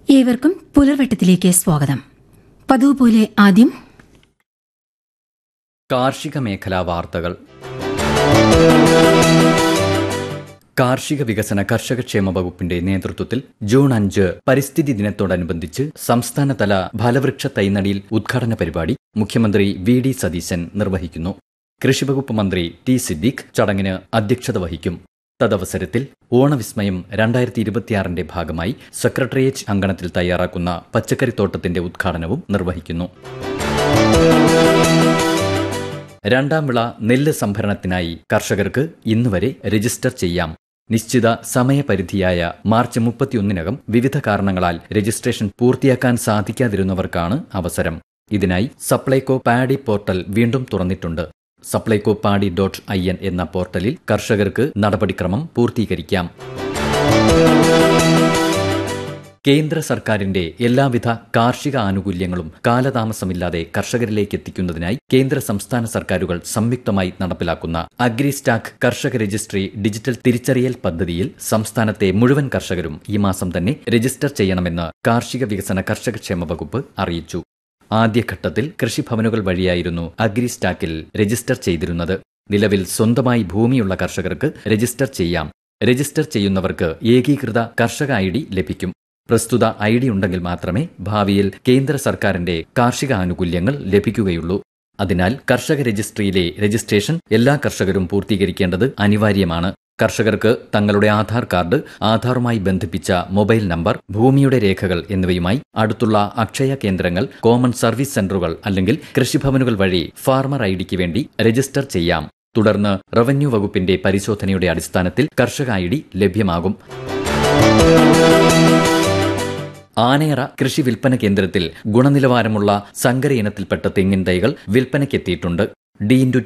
ഏവർക്കും പുലർവട്ടത്തിലേക്ക് സ്വാഗതം പതിവ് പോലെ ആദ്യം കാർഷിക മേഖലാ വാർത്തകൾ കാർഷിക വികസന കർഷകക്ഷേമ വകുപ്പിന്റെ നേതൃത്വത്തിൽ ജൂൺ അഞ്ച് പരിസ്ഥിതി ദിനത്തോടനുബന്ധിച്ച് സംസ്ഥാനതല ഫലവൃക്ഷ തൈനടിയിൽ ഉദ്ഘാടന പരിപാടി മുഖ്യമന്ത്രി വി ഡി സതീശൻ നിർവഹിക്കുന്നു കൃഷിവകുപ്പ് മന്ത്രി ടി സിദ്ദീഖ് ചടങ്ങിന് അധ്യക്ഷത വഹിക്കും തദവസരത്തിൽ ഓണവിസ്മയം രണ്ടായിരത്തി ഇരുപത്തിയാറിന്റെ ഭാഗമായി സെക്രട്ടേറിയറ്റ് അങ്കണത്തിൽ തയ്യാറാക്കുന്ന പച്ചക്കറിത്തോട്ടത്തിന്റെ ഉദ്ഘാടനവും നിർവഹിക്കുന്നു രണ്ടാം വിള നെല്ല് സംഭരണത്തിനായി കർഷകർക്ക് ഇന്നുവരെ രജിസ്റ്റർ ചെയ്യാം നിശ്ചിത സമയപരിധിയായ മാർച്ച് മുപ്പത്തിയൊന്നിനകം വിവിധ കാരണങ്ങളാൽ രജിസ്ട്രേഷൻ പൂർത്തിയാക്കാൻ സാധിക്കാതിരുന്നവർക്കാണ് അവസരം ഇതിനായി സപ്ലൈകോ പാഡി പോർട്ടൽ വീണ്ടും തുറന്നിട്ടുണ്ട് Supplyco paddy dot I N എന്ന പോർട്ടലിൽ കർഷകർക്ക് നടപടിക്രമം പൂർത്തീകരിക്കാം കേന്ദ്ര സർക്കാരിന്റെ എല്ലാവിധ കാർഷിക ആനുകൂല്യങ്ങളും കാലതാമസമില്ലാതെ കർഷകരിലേക്ക് എത്തിക്കുന്നതിനായി കേന്ദ്ര സംസ്ഥാന സർക്കാരുകൾ സംയുക്തമായി നടപ്പിലാക്കുന്ന അഗ്രിസ്റ്റാക്ക് കർഷക രജിസ്ട്രി ഡിജിറ്റൽ തിരിച്ചറിയൽ പദ്ധതിയിൽ സംസ്ഥാനത്തെ മുഴുവൻ കർഷകരും ഈ മാസം തന്നെ രജിസ്റ്റർ ചെയ്യണമെന്ന് കാർഷിക വികസന കർഷകക്ഷേമ വകുപ്പ് അറിയിച്ചു ആദ്യഘട്ടത്തിൽ കൃഷിഭവനുകൾ വഴിയായിരുന്നു അഗ്രിസ്റ്റാക്കിൽ രജിസ്റ്റർ ചെയ്തിരുന്നത് നിലവിൽ സ്വന്തമായി ഭൂമിയുള്ള കർഷകർക്ക് രജിസ്റ്റർ ചെയ്യാം രജിസ്റ്റർ ചെയ്യുന്നവർക്ക് ഏകീകൃത കർഷക ഐ ഡി ലഭിക്കും പ്രസ്തുത ഐ ഡി ഉണ്ടെങ്കിൽ മാത്രമേ ഭാവിയിൽ കേന്ദ്ര സർക്കാരിന്റെ കാർഷിക ആനുകൂല്യങ്ങൾ ലഭിക്കുകയുള്ളൂ അതിനാൽ കർഷക രജിസ്ട്രിയിലെ രജിസ്ട്രേഷൻ എല്ലാ കർഷകരും പൂർത്തീകരിക്കേണ്ടത് അനിവാര്യമാണ് കർഷകർക്ക് തങ്ങളുടെ ആധാർ കാർഡ് ആധാറുമായി ബന്ധിപ്പിച്ച മൊബൈൽ നമ്പർ ഭൂമിയുടെ രേഖകൾ എന്നിവയുമായി അടുത്തുള്ള അക്ഷയ കേന്ദ്രങ്ങൾ കോമൺ സർവീസ് സെന്ററുകൾ അല്ലെങ്കിൽ കൃഷിഭവനുകൾ വഴി ഫാർമർ ഐ ഡിക്ക് വേണ്ടി രജിസ്റ്റർ ചെയ്യാം തുടർന്ന് റവന്യൂ വകുപ്പിന്റെ പരിശോധനയുടെ അടിസ്ഥാനത്തിൽ കർഷക ഐ ഡി ലഭ്യമാകും ആനയറ കൃഷി വിൽപ്പന കേന്ദ്രത്തിൽ ഗുണനിലവാരമുള്ള സങ്കര ഇനത്തിൽപ്പെട്ട തെങ്ങിൻ തൈകൾ വിൽപ്പനയ്ക്കെത്തിയിട്ടുണ്ട് ഡി ഇൻറ്റു